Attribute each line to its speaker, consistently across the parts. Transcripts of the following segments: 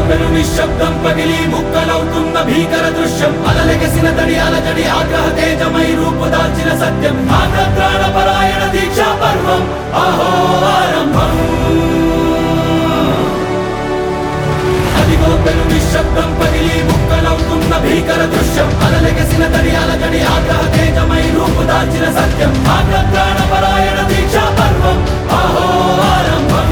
Speaker 1: పెను నిశ్శబ్దం పగిలి ముక్కలవుతున్న భీకర దృశ్యం అలలెగసిన తడి అలజడి ఆగ్రహ తేజమై రూపుదాల్చిన సత్యం ఆగ్రత్రాణ పరాయణ దీక్షా పర్వం అహో ఆరంభం అదిగో పెను నిశ్శబ్దం పగిలి ముక్కలవుతున్న భీకర దృశ్యం అలలెగసిన తడి అలజడి ఆగ్రహ తేజమై రూపుదాల్చిన సత్యం ఆగ్రత్రాణ పరాయణ దీక్షా పర్వం అహో ఆరంభం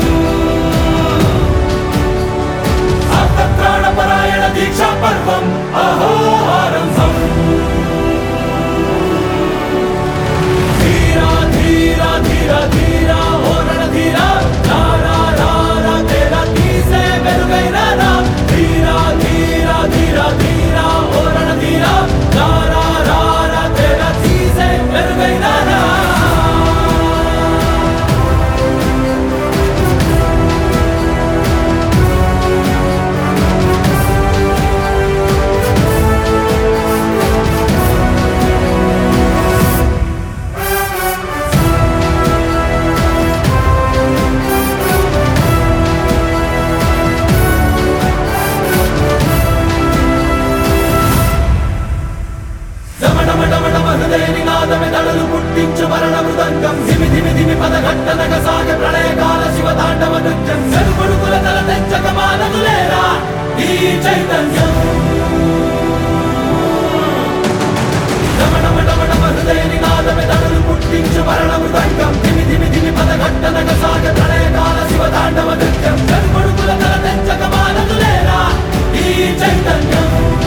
Speaker 1: ఆర్తత్రాణపరాయణ దీక్షా పర్వం అహో ఆరంభం ధీరా ధీరా ధీరా ధీరా ఓరణ ధీరా రారా రారా తేరా తీసే వెలుగైన రా ధీరా ధీరా ధీరా ధీరా ఓరణ ధీరా రారా రారా తేరా తీసే వెలుగైన రా దమడమడమడమ హృదయ నినాదమే దడలు పుట్టించు మరణ మృదంగం ధిమి ధిమి ధిమి పదఘట్టనగ సాగ ప్రళయకాల శివ తాండవ నృత్యం చెరుకొడుకుల తల తెంచక మానదులేరా ఈ చైతన్యం దమడమడమడమ హృదయ నినాదమే దడలు పుట్టించు మరణ మృదంగం ధిమి ధిమి ధిమి పదఘట్టనగ సాగ ప్రళయకాల శివ తాండవ నృత్యం చెరుకొడుకుల తల తెంచక మానదులేరా ఈ చైతన్యం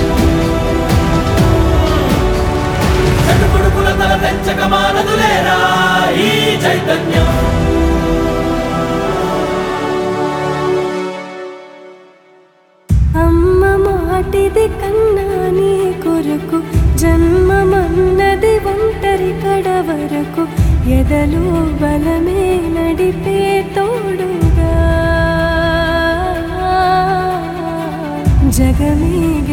Speaker 1: చెడుపుడుకుల తల తెంచక మానదులేరా ఈ చైతన్యం
Speaker 2: అమ్మ మాటిది కన్నా నీ కొరకు జన్మమన్నది ఒంటరి కడ వరకు ఎదలు బలమే నడిపే తోడుగా జగమే